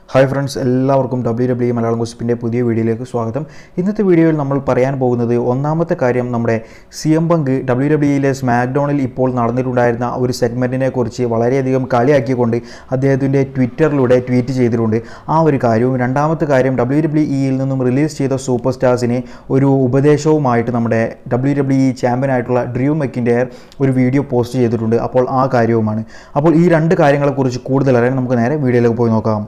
hi friends എല്ലാവർക്കും W W Malayalam ഗോസിപ്പിൻ്റെ പുതിയ വീഡിയോയിലേക്ക് സ്വാഗതം ഇന്നത്തെ വീഡിയോയിൽ നമ്മൾ പറയാൻ പോകുന്നത് ഒന്നാമത്തെ കാര്യം നമ്മുടെ സി എം പങ്ക് ഡബ്ല്യു ഡബ്ല്യുയിലെ സ്മാക്ഡൗണിൽ ഇപ്പോൾ നടന്നിട്ടുണ്ടായിരുന്ന ഒരു സെഗ്മെൻറ്റിനെ കുറിച്ച് വളരെയധികം കളിയാക്കിക്കൊണ്ട് അദ്ദേഹത്തിൻ്റെ ട്വിറ്ററിലൂടെ ട്വീറ്റ് ചെയ്തിട്ടുണ്ട് ആ ഒരു കാര്യവും രണ്ടാമത്തെ കാര്യം ഡബ്ല്യു ഡബ്ല്യു ഇയിൽ നിന്നും റിലീസ് ചെയ്ത സൂപ്പർ സ്റ്റാർസിന് ഒരു ഉപദേശവുമായിട്ട് നമ്മുടെ ഡബ്ല്യു ഡബ്ല്യു ഇ ചാമ്പ്യനായിട്ടുള്ള ഡ്രൂ മെക്കിൻ്റെ ഒരു വീഡിയോ പോസ്റ്റ് ചെയ്തിട്ടുണ്ട് അപ്പോൾ ആ കാര്യവുമാണ് അപ്പോൾ ഈ രണ്ട് കാര്യങ്ങളെക്കുറിച്ച് കൂടുതൽ അറിയാൻ നമുക്ക് നേരെ വീഡിയോയിലേക്ക് പോയി നോക്കാം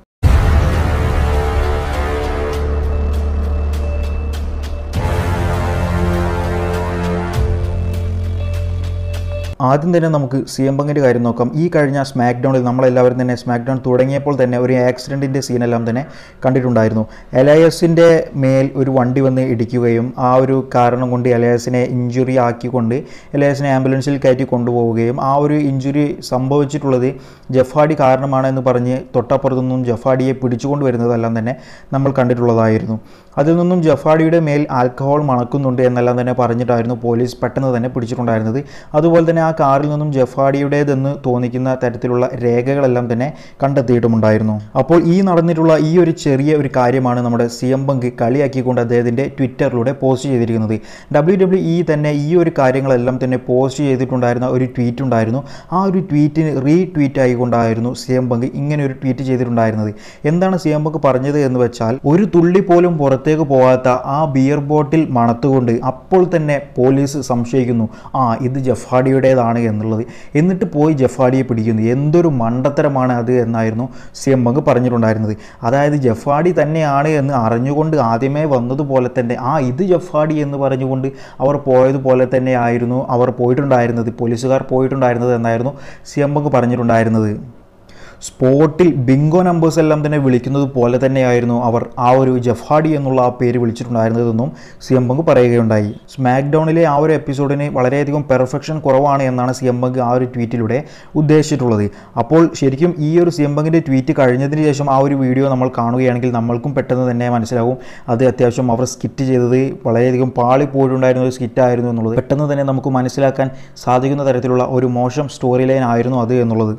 ആദ്യം തന്നെ നമുക്ക് സി എം പങ്കിൻ്റെ കാര്യം നോക്കാം ഈ കഴിഞ്ഞ സ്മാക്ക് ഡൗണിൽ നമ്മളെല്ലാവരും തന്നെ സ്മാക്ക് ഡൗൺ തുടങ്ങിയപ്പോൾ തന്നെ ഒരു ആക്സിഡൻറ്റിൻ്റെ സീനെല്ലാം തന്നെ കണ്ടിട്ടുണ്ടായിരുന്നു എലയസിൻ്റെ മേൽ ഒരു വണ്ടി വന്ന് ഇടിക്കുകയും ആ ഒരു കാരണം കൊണ്ട് എലയസിനെ ഇഞ്ചുറി ആക്കിക്കൊണ്ട് എലയസിനെ ആംബുലൻസിൽ കയറ്റി കൊണ്ടുപോവുകയും ആ ഒരു ഇഞ്ചുറി സംഭവിച്ചിട്ടുള്ളത് ജഫാഡി കാരണമാണ് എന്ന് പറഞ്ഞ് തൊട്ടപ്പുറത്തുനിന്നും ജഫാഡിയെ പിടിച്ചുകൊണ്ട് വരുന്നതെല്ലാം തന്നെ നമ്മൾ കണ്ടിട്ടുള്ളതായിരുന്നു അതിൽ നിന്നും ജഫാഡിയുടെ മേൽ ആൽക്കഹോൾ മണക്കുന്നുണ്ട് എന്നെല്ലാം തന്നെ പറഞ്ഞിട്ടായിരുന്നു പോലീസ് പെട്ടെന്ന് തന്നെ പിടിച്ചിട്ടുണ്ടായിരുന്നത് അതുപോലെ തന്നെ ആ കാറിൽ നിന്നും ജഫാഡിയുടേതെന്ന് തോന്നിക്കുന്ന തരത്തിലുള്ള രേഖകളെല്ലാം തന്നെ കണ്ടെത്തിയിട്ടുമുണ്ടായിരുന്നു അപ്പോൾ ഈ നടന്നിട്ടുള്ള ഈ ഒരു ചെറിയ ഒരു കാര്യമാണ് നമ്മുടെ സി എം ബങ്ക് കളിയാക്കിക്കൊണ്ട് അദ്ദേഹത്തിൻ്റെ ട്വിറ്ററിലൂടെ പോസ്റ്റ് ചെയ്തിരിക്കുന്നത് ഡബ്ല്യു ഡബ്ല്യു ഇ തന്നെ ഈ ഒരു കാര്യങ്ങളെല്ലാം തന്നെ പോസ്റ്റ് ചെയ്തിട്ടുണ്ടായിരുന്ന ഒരു ട്വീറ്റ് ഉണ്ടായിരുന്നു ആ ഒരു ട്വീറ്റിന് റീ ട്വീറ്റ് ആയിക്കൊണ്ടായിരുന്നു സി എം ബങ്ക് ഇങ്ങനെ ഒരു ട്വീറ്റ് ചെയ്തിട്ടുണ്ടായിരുന്നത് എന്താണ് സി എം ബങ്ക് പറഞ്ഞത് എന്ന് വെച്ചാൽ ഒരു തുള്ളി പോലും പുറത്തേക്ക് പോകാത്ത ആ ബിയർ ബോട്ടിൽ മണത്തുകൊണ്ട് അപ്പോൾ തന്നെ പോലീസ് സംശയിക്കുന്നു ആ ഇത് ജഫാഡിയുടേതാണ് എന്നുള്ളത് എന്നിട്ട് പോയി ജഫാഡിയെ പിടിക്കുന്നു എന്തൊരു മണ്ടത്തരമാണ് അത് എന്നായിരുന്നു സി എം ബങ്ക് പറഞ്ഞിട്ടുണ്ടായിരുന്നത് അതായത് ജഫാഡി തന്നെയാണ് എന്ന് അറിഞ്ഞുകൊണ്ട് ആദ്യമേ വന്നതുപോലെ തന്നെ ആ ഇത് ജഫാഡി എന്ന് പറഞ്ഞുകൊണ്ട് അവർ പോയതുപോലെ തന്നെ ആയിരുന്നു അവർ പോയിട്ടുണ്ടായിരുന്നത് പോലീസുകാർ പോയിട്ടുണ്ടായിരുന്നത് എന്നായിരുന്നു സി എം ബങ്ക് പറഞ്ഞിട്ടുണ്ടായിരുന്നത് സ്പോട്ടിൽ ബിങ്കോ നമ്പേഴ്സ് എല്ലാം തന്നെ വിളിക്കുന്നത് പോലെ തന്നെയായിരുന്നു അവർ ആ ഒരു ജഫാഡി എന്നുള്ള ആ പേര് വിളിച്ചിട്ടുണ്ടായിരുന്നതെന്നും സി എം ബങ്ക് പറയുകയുണ്ടായി സ്മാക്ക് ഡൗണിലെ ആ ഒരു എപ്പിസോഡിന് വളരെയധികം പെർഫെക്ഷൻ കുറവാണ് എന്നാണ് സി എം ബങ്ക് ആ ഒരു ട്വീറ്റിലൂടെ ഉദ്ദേശിച്ചിട്ടുള്ളത് അപ്പോൾ ശരിക്കും ഈ ഒരു സി എം ബങ്കിൻ്റെ ട്വീറ്റ് കഴിഞ്ഞതിന് ശേഷം ആ ഒരു വീഡിയോ നമ്മൾ കാണുകയാണെങ്കിൽ നമ്മൾക്കും പെട്ടെന്ന് തന്നെ മനസ്സിലാവും അത് അത്യാവശ്യം അവർ സ്കിറ്റ് ചെയ്തത് വളരെയധികം പാളി പോയിട്ടുണ്ടായിരുന്ന ഒരു സ്കിറ്റായിരുന്നു എന്നുള്ളത് പെട്ടെന്ന് തന്നെ നമുക്ക് മനസ്സിലാക്കാൻ സാധിക്കുന്ന തരത്തിലുള്ള ഒരു മോശം സ്റ്റോറി ലൈൻ ആയിരുന്നു അത് എന്നുള്ളത്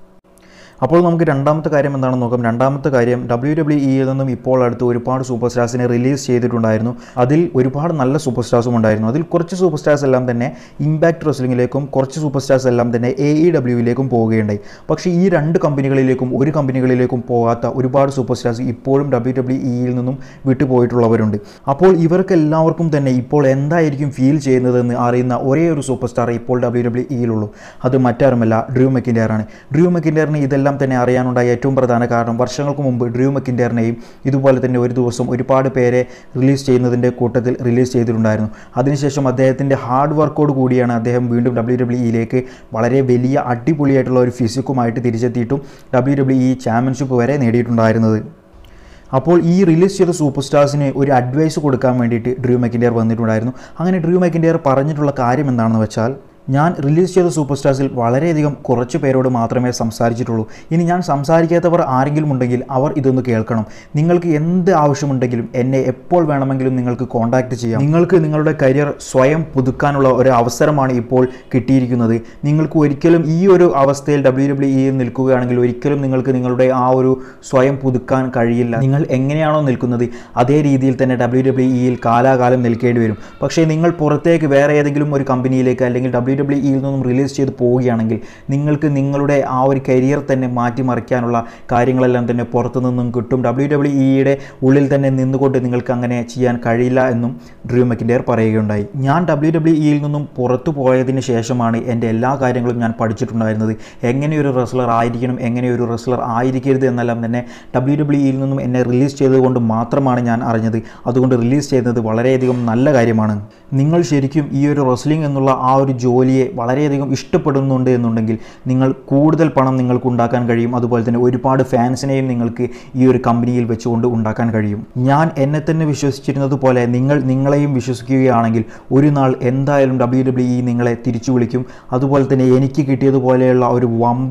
അപ്പോൾ നമുക്ക് രണ്ടാമത്തെ കാര്യം എന്താണെന്ന് നോക്കാം രണ്ടാമത്തെ കാര്യം ഡബ്ല്യു ഡബ്ല്യു ഇയിൽ നിന്നും ഇപ്പോൾ അടുത്ത് ഒരുപാട് സൂപ്പർ സ്റ്റാർസിനെ റിലീസ് ചെയ്തിട്ടുണ്ടായിരുന്നു അതിൽ ഒരുപാട് നല്ല സൂപ്പർ സ്റ്റാർസും ഉണ്ടായിരുന്നു അതിൽ കുറച്ച് സൂപ്പർ സ്റ്റാർസ് എല്ലാം തന്നെ ഇമ്പാക്ട് റെസ്ലിംഗിലേക്കും കുറച്ച് സൂപ്പർ സ്റ്റാർസ് എല്ലാം തന്നെ എ ഇ ഡബ്ല്യുവിലേക്കും പോവുകയുണ്ടായി പക്ഷേ ഈ രണ്ട് കമ്പനികളിലേക്കും ഒരു കമ്പനികളിലേക്കും പോകാത്ത ഒരുപാട് സൂപ്പർ സ്റ്റാർസ് ഇപ്പോഴും ഡബ്ല്യു ഡബ്ല്യു ഇയിൽ നിന്നും വിട്ടുപോയിട്ടുള്ളവരുണ്ട് അപ്പോൾ ഇവർക്ക് എല്ലാവർക്കും തന്നെ ഇപ്പോൾ എന്തായിരിക്കും ഫീൽ ചെയ്യുന്നതെന്ന് അറിയുന്ന ഒരേ ഒരു സൂപ്പർ സ്റ്റാർ ഇപ്പോൾ ഡബ്ല്യു ഡബ്ല്യു ഇയിലുള്ളൂ അത് മറ്റാരുമല്ല ഡ്രൂ മെക്കിൻ്റെയറാണ് ഡ്രൂ മെക്കിൻ്റെയറിന് ഇതെല്ലാം എല്ലാം തന്നെ അറിയാനുണ്ടായ ഏറ്റവും പ്രധാന കാരണം വർഷങ്ങൾക്ക് മുമ്പ് ഡ്രൂ മക്കിൻ്റെറിനെയും ഇതുപോലെ തന്നെ ഒരു ദിവസം ഒരുപാട് പേരെ റിലീസ് ചെയ്യുന്നതിൻ്റെ കൂട്ടത്തിൽ റിലീസ് ചെയ്തിട്ടുണ്ടായിരുന്നു അതിനുശേഷം അദ്ദേഹത്തിൻ്റെ ഹാർഡ് വർക്കോട് കൂടിയാണ് അദ്ദേഹം വീണ്ടും ഡബ്ല്യു ഡബ്ല്യു ഇയിലേക്ക് വളരെ വലിയ അടിപൊളിയായിട്ടുള്ള ഒരു ഫിസിക്കുമായിട്ട് തിരിച്ചെത്തിയിട്ടും ഡബ്ല്യു ഡബ്ല്യു ഇ ചാമ്പ്യൻഷിപ്പ് വരെ നേടിയിട്ടുണ്ടായിരുന്നത് അപ്പോൾ ഈ റിലീസ് ചെയ്ത സൂപ്പർ സ്റ്റാർസിന് ഒരു അഡ്വൈസ് കൊടുക്കാൻ വേണ്ടിയിട്ട് ഡ്രൂ മെക്കിൻ്റെയർ വന്നിട്ടുണ്ടായിരുന്നു അങ്ങനെ ഡ്രൂ മെക്കിൻ്റെയർ പറഞ്ഞിട്ടുള്ള കാര്യം എന്താണെന്ന് വെച്ചാൽ ഞാൻ റിലീസ് ചെയ്ത സൂപ്പർ സ്റ്റാർസിൽ വളരെയധികം കുറച്ച് പേരോട് മാത്രമേ സംസാരിച്ചിട്ടുള്ളൂ ഇനി ഞാൻ സംസാരിക്കാത്തവർ ആരെങ്കിലും ഉണ്ടെങ്കിൽ അവർ ഇതൊന്ന് കേൾക്കണം നിങ്ങൾക്ക് എന്ത് ആവശ്യമുണ്ടെങ്കിലും എന്നെ എപ്പോൾ വേണമെങ്കിലും നിങ്ങൾക്ക് കോൺടാക്റ്റ് ചെയ്യാം നിങ്ങൾക്ക് നിങ്ങളുടെ കരിയർ സ്വയം പുതുക്കാനുള്ള ഒരു അവസരമാണ് ഇപ്പോൾ കിട്ടിയിരിക്കുന്നത് നിങ്ങൾക്ക് ഒരിക്കലും ഈ ഒരു അവസ്ഥയിൽ ഡബ്ല്യു ഡബ്ല്യു ഇയിൽ നിൽക്കുകയാണെങ്കിൽ ഒരിക്കലും നിങ്ങൾക്ക് നിങ്ങളുടെ ആ ഒരു സ്വയം പുതുക്കാൻ കഴിയില്ല നിങ്ങൾ എങ്ങനെയാണോ നിൽക്കുന്നത് അതേ രീതിയിൽ തന്നെ ഡബ്ല്യു ഡബ്ല്യു ഇയിൽ കാലാകാലം നിൽക്കേണ്ടി വരും പക്ഷേ നിങ്ങൾ പുറത്തേക്ക് വേറെ ഏതെങ്കിലും ഒരു കമ്പനിയിലേക്ക് അല്ലെങ്കിൽ ഡബ്ല്യു ഡബ്ല്യു ഇയിൽ നിന്നും റിലീസ് ചെയ്ത് പോവുകയാണെങ്കിൽ നിങ്ങൾക്ക് നിങ്ങളുടെ ആ ഒരു കരിയർ തന്നെ മാറ്റിമറിക്കാനുള്ള കാര്യങ്ങളെല്ലാം തന്നെ പുറത്തു നിന്നും കിട്ടും ഡബ്ല്യു ഡബ്ല്യു ഇയുടെ ഉള്ളിൽ തന്നെ നിന്നുകൊണ്ട് നിങ്ങൾക്ക് അങ്ങനെ ചെയ്യാൻ കഴിയില്ല എന്നും ഡ്രൂ മെക്കിൻ്റെയർ പറയുകയുണ്ടായി ഞാൻ ഡബ്ല്യു ഡബ്ല്യു ഇയിൽ നിന്നും പുറത്തു പോയതിന് ശേഷമാണ് എൻ്റെ എല്ലാ കാര്യങ്ങളും ഞാൻ പഠിച്ചിട്ടുണ്ടായിരുന്നത് എങ്ങനെയൊരു റെസ്ലർ ആയിരിക്കണം എങ്ങനെയൊരു റെസ്ലർ ആയിരിക്കരുത് എന്നെല്ലാം തന്നെ ഡബ്ല്യു ഡബ്ല്യു ഇയിൽ നിന്നും എന്നെ റിലീസ് ചെയ്തുകൊണ്ട് മാത്രമാണ് ഞാൻ അറിഞ്ഞത് അതുകൊണ്ട് റിലീസ് ചെയ്യുന്നത് വളരെയധികം നല്ല കാര്യമാണ് നിങ്ങൾ ശരിക്കും ഈ ഒരു റെസ്ലിംഗ് എന്നുള്ള ആ ഒരു ജോലിയെ വളരെയധികം ഇഷ്ടപ്പെടുന്നുണ്ട് എന്നുണ്ടെങ്കിൽ നിങ്ങൾ കൂടുതൽ പണം നിങ്ങൾക്ക് ഉണ്ടാക്കാൻ കഴിയും അതുപോലെ തന്നെ ഒരുപാട് ഫാൻസിനെയും നിങ്ങൾക്ക് ഈ ഒരു കമ്പനിയിൽ വെച്ചുകൊണ്ട് ഉണ്ടാക്കാൻ കഴിയും ഞാൻ എന്നെ തന്നെ വിശ്വസിച്ചിരുന്നത് പോലെ നിങ്ങൾ നിങ്ങളെയും വിശ്വസിക്കുകയാണെങ്കിൽ ഒരു നാൾ എന്തായാലും ഡബ്ല്യു ഡബ്ല്യു ഇ നിങ്ങളെ തിരിച്ചു വിളിക്കും അതുപോലെ തന്നെ എനിക്ക് കിട്ടിയതുപോലെയുള്ള ഒരു വമ്പൻ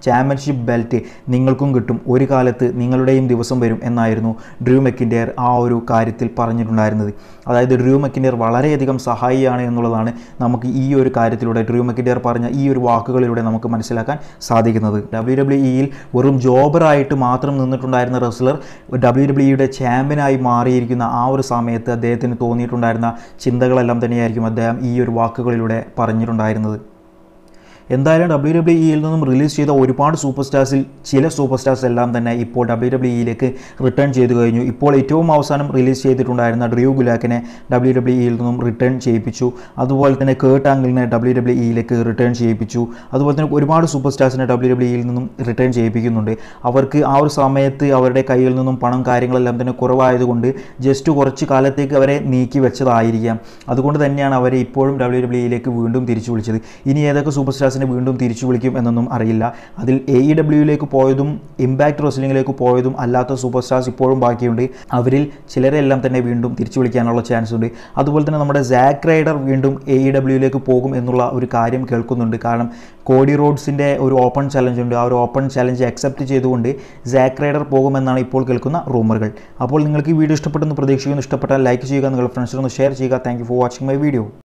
ചാമ്പ്യൻഷിപ്പ് ബെൽറ്റ് നിങ്ങൾക്കും കിട്ടും ഒരു കാലത്ത് നിങ്ങളുടെയും ദിവസം വരും എന്നായിരുന്നു ഡ്രൂ മെക്കിൻ്റെയർ ആ ഒരു കാര്യത്തിൽ പറഞ്ഞിട്ടുണ്ടായിരുന്നത് അതായത് ഡ്രൂ മെക്കിൻ്റെയർ വളരെയധികം സഹായിയാണ് എന്നുള്ളതാണ് നമുക്ക് ഈ ഒരു കാര്യത്തിലൂടെ ഡ്രൂ മെക്കിൻ്റെയർ പറഞ്ഞ ഈ ഒരു വാക്കുകളിലൂടെ നമുക്ക് മനസ്സിലാക്കാൻ സാധിക്കുന്നത് ഡബ്ല്യു ഡബ്ല്യു ഇയിൽ വെറും ജോബറായിട്ട് മാത്രം നിന്നിട്ടുണ്ടായിരുന്ന റെസ്ലർ ഡബ്ല്യു ഡബ്ല്യു ഇയുടെ ചാമ്പ്യനായി മാറിയിരിക്കുന്ന ആ ഒരു സമയത്ത് അദ്ദേഹത്തിന് തോന്നിയിട്ടുണ്ടായിരുന്ന ചിന്തകളെല്ലാം തന്നെയായിരിക്കും അദ്ദേഹം ഈ ഒരു വാക്കുകളിലൂടെ പറഞ്ഞിട്ടുണ്ടായിരുന്നത് എന്തായാലും ഡബ്ല്യു ഡബ്ല്യു ഇയിൽ നിന്നും റിലീസ് ചെയ്ത ഒരുപാട് സൂപ്പർ സ്റ്റാർസിൽ ചില സൂപ്പർ സ്റ്റാർസ് എല്ലാം തന്നെ ഇപ്പോൾ ഡബ്ല്യു ഡബ്ല്യു ഇയിലേക്ക് റിട്ടേൺ ചെയ്തു കഴിഞ്ഞു ഇപ്പോൾ ഏറ്റവും അവസാനം റിലീസ് ചെയ്തിട്ടുണ്ടായിരുന്ന ഡ്രൂ ഗുലാക്കിനെ ഡബ്ല്യു ഡബ്ല്യു ഇയിൽ നിന്നും റിട്ടേൺ ചെയ്യിപ്പിച്ചു അതുപോലെ തന്നെ കേർട്ട് ആംഗിളിനെ ഡബ്ല്യു ഡബ്ല്യു ഇയിലേക്ക് റിട്ടേൺ ചെയ്യിപ്പിച്ചു അതുപോലെ തന്നെ ഒരുപാട് സൂപ്പർ സ്റ്റാർസിനെ ഡബ്ല്യു ഡബ്ല്യു ഇയിൽ നിന്നും റിട്ടേൺ ചെയ്യിപ്പിക്കുന്നുണ്ട് അവർക്ക് ആ ഒരു സമയത്ത് അവരുടെ കയ്യിൽ നിന്നും പണം കാര്യങ്ങളെല്ലാം തന്നെ കുറവായതുകൊണ്ട് ജസ്റ്റ് കുറച്ച് കാലത്തേക്ക് അവരെ നീക്കി വെച്ചതായിരിക്കാം അതുകൊണ്ട് തന്നെയാണ് അവരെ ഇപ്പോഴും ഡബ്ല്യു ഡബ്ല്യു ഇയിലേക്ക് വീണ്ടും തിരിച്ചു വിളിച്ചത് ഇനി ഏതൊക്കെ സൂപ്പർ സ്റ്റാർസിനെ വീണ്ടും തിരിച്ചു വിളിക്കും എന്നൊന്നും അറിയില്ല അതിൽ എ ഇ ഡബ്ല്യുയിലേക്ക് പോയതും ഇമ്പാക്ട് റെസ്ലിംഗിലേക്ക് പോയതും അല്ലാത്ത സൂപ്പർ സ്റ്റാർസ് ഇപ്പോഴും ബാക്കിയുണ്ട് അവരിൽ ചിലരെല്ലാം തന്നെ വീണ്ടും തിരിച്ചു വിളിക്കാനുള്ള ചാൻസ് ഉണ്ട് അതുപോലെ തന്നെ നമ്മുടെ സാക്ക് റൈഡർ വീണ്ടും എ ഇ ഡബ്ല്യുയിലേക്ക് പോകും എന്നുള്ള ഒരു കാര്യം കേൾക്കുന്നുണ്ട് കാരണം കോഡി റോഡ്സിൻ്റെ ഒരു ഓപ്പൺ ചലഞ്ച് ഉണ്ട് ആ ഒരു ഓപ്പൺ ചലഞ്ച് അക്സെപ്റ്റ് ചെയ്തുകൊണ്ട് സാക്ക് റൈഡർ പോകുമെന്നാണ് ഇപ്പോൾ കേൾക്കുന്ന റൂമറുകൾ അപ്പോൾ നിങ്ങൾക്ക് ഈ വീഡിയോ ഇഷ്ടപ്പെട്ടെന്ന് പ്രതീക്ഷിക്കുന്നു ഇഷ്ടപ്പെട്ടാൽ ലൈക്ക് ചെയ്യുക നിങ്ങളുടെ ഫ്രണ്ട്സിനൊന്ന് ഷെയർ ചെയ്യുക thank for watching my video